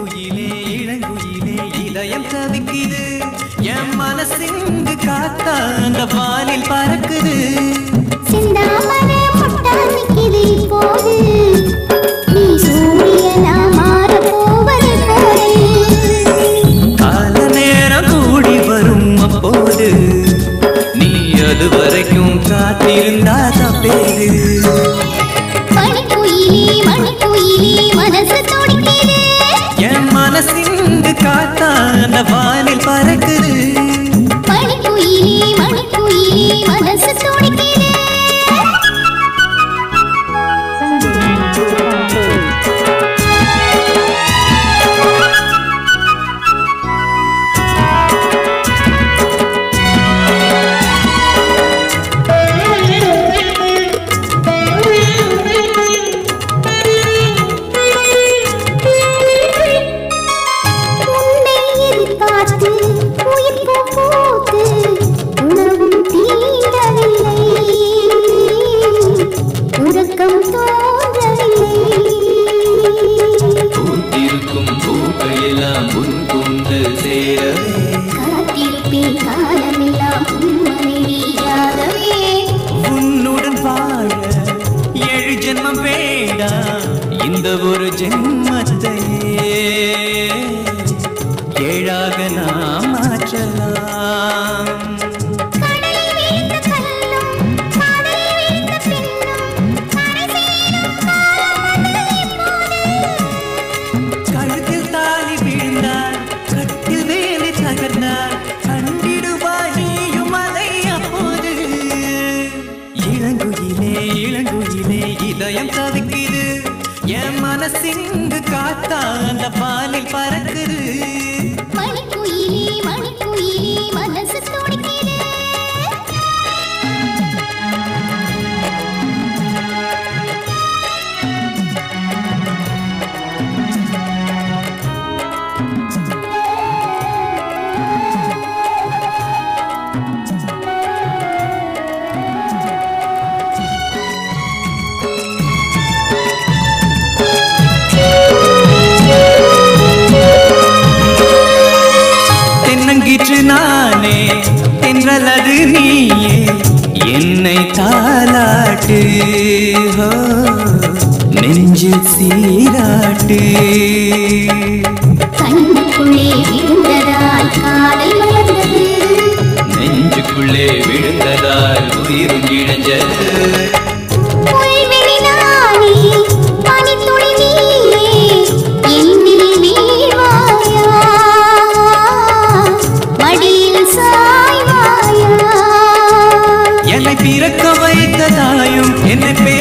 இளங்குயிலே இளங்குயிலே இதயம் தவிக்குது என் மனசிங்கு காத்தா அந்த வானில் பறக்குது சிந்தாமரை முட்டா நிக்குது இப்போது நீ சூரியனா மாறப் போவது போலே கால நேரம் கூடி வரும் அப்போது நீ அது வரைக்கும் காத்திருந்தா தப்பேது மணிக்குயிலே மணிக்குயிலே மனசு துடிக்குது என் மனசிங்கு காத்தா அந்த வானில் பறக்குது மணிக்குயிலே மணிக்குயிலே மனசு துடிக்குது உன்னை எதிர்பார்த்து உயிர் பூ பூத்து உணவும் தீண்டவில்லை உறக்கம் தோன்றவில்லை பூத்திருக்கும் பூக்களெல்லாம் உன் கூந்தல் சேரவே காத்திருப்பேன் காலமெல்லாம் உன் மனைவியாகவே உன்னுடன் வாழ ஏழு ஜென்மம் வேண்டாம் இந்த ஒரு ஜென்மத்தையே ஏழாக நாம் மாற்றலாம் கடலில் வீழ்ந்த கல்லும் காதலில் வீழ்ந்த பெண்ணும் கரை சேரும் காலம் வந்தது இப்போது. கழுத்தில் தாலி வீழ்ந்தால் கட்டில் வேலை தகர்ந்தால் கண்டிடுவாய் நீயும் அதை அப்போது இளங்குயிலே இளங்குயிலே இதயம் தவிக்குது என் மனசிங்கு காத்தா அந்த பாலில் பறக்குது மணிக்குயிலே மணிக்குயிலே மனசு துடிக்குது தென்னங்கீற்று நானே தென்றலது நீயே என்னை தாலாட்டு ஹோ, நெஞ்சில் சீராட்டு கண்ணுக்குள்ளே விழுந்ததால் காதல் மலர்ந்தது நெஞ்சுக்குள்ளே விழுந்ததால் உயிரும் இழஞ்சது புல்வெளிதானே, பனித்துளி நீயே, என்னில் வீழ்வாயா? மடியில் சாய்வாயா? என்னை பிறக்க வைத்த தாயும் என்னை